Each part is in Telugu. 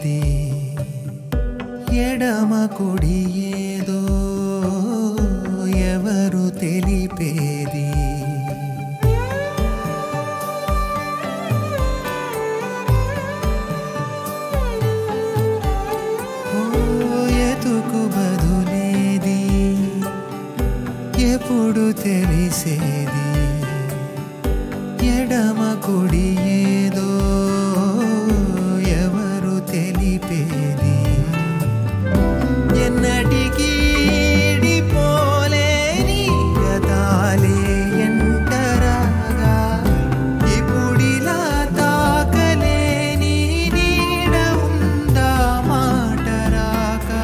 తెలిపేది ఎడమ కుడి ఏదో ఎవరు తెలిపేది ఓ ఎతుకు బదులేది ఎప్పుడు తెలిసేది ఎడమ కుడి ఏదో ఎవరు తెలిపేది ఎన్నటికీ పోలేని గతాలే ఎంటరాగా ఇప్పుడిలా తాకలేని నీడ ఉందా మాటరాగా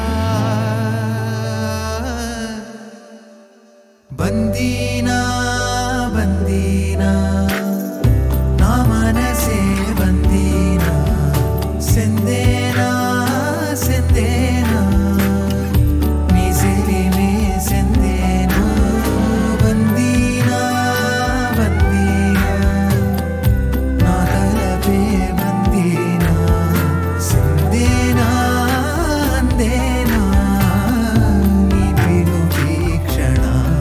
బందీనా బందీనా నా మనసే బందీనా సెందేనా సెందేనా నీ సిరిమే సెందేనా బందీనా బందీనా నా తలపే బందీనా సెందేనా అందేనా నీ పిలు వీక్షణ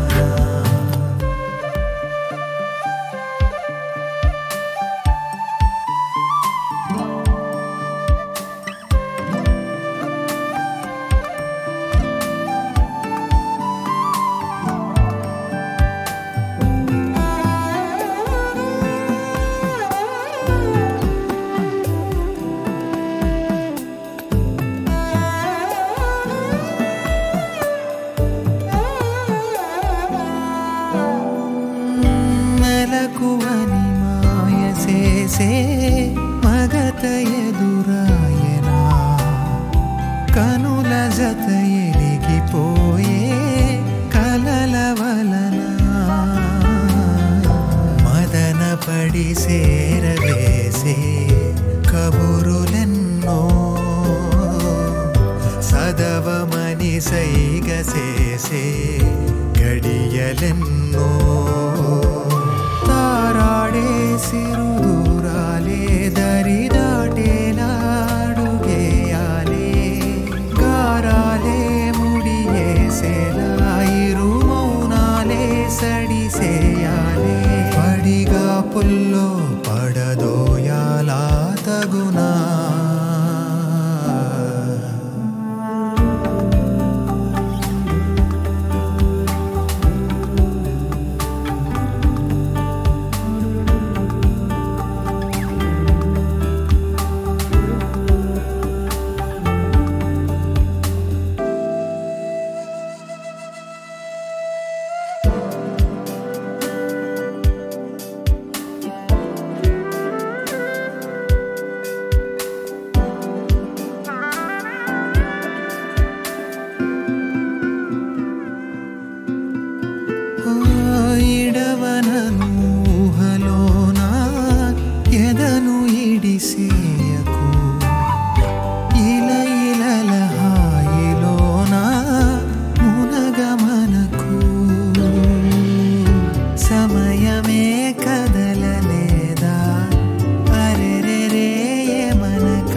మెలకువని మాయ చేసే మగత ఎదురాయనా కనుల జత ఎలిగిపోయే కలల వలన మదన పడి సేరవేసే కబురులెన్నో సదవమని సైగ చేసే గడియలెన్నో తారాడే సిరు దూరాలే దరి దాటేలాడుగేయాలే గారాలే ముడియేసేలా ఇరు మౌనాలే సడిసేయాలే పడిగా పుల్లో పడదోయాలా తగునా ఇడవనను ఊహలోన ఎదను ఇడిసేయకు ఇల ఇలల హాయిలోన మునగమనకు సమయమే కదలలేదా అరెరెరే మనక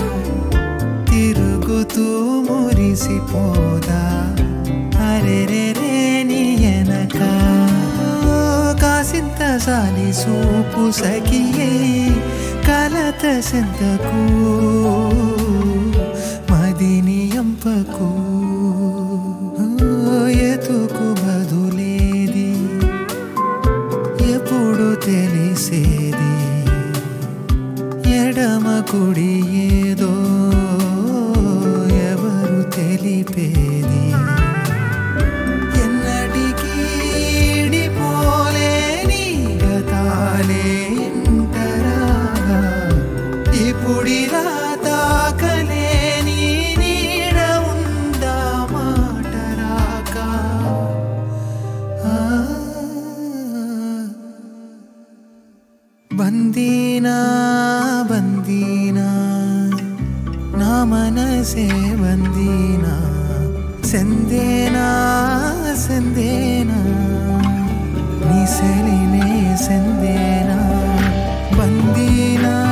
తిరుగుతూ మురిసిపోదా అరెరెరే నీ ఎనక కాసింత సాలి సూపు సఖియే కలత సెంతకు మదిని ఎంపకు ఎతుకు బదులేది ఎప్పుడు తెలిసేది ఎడమ కుడి ఏదో ఎవరు తెలిపేది ఎన్నటికీ పోలేని గతాలే ఇంటరాగా ఇప్పుడిలా తాకలేని నీడ ఉందా మాటరాకా ఆ బందీనా బందీనా నా మనసే బందీనా సెందేనా సెందేనా నీ సెలినే సెందేనా బందీనా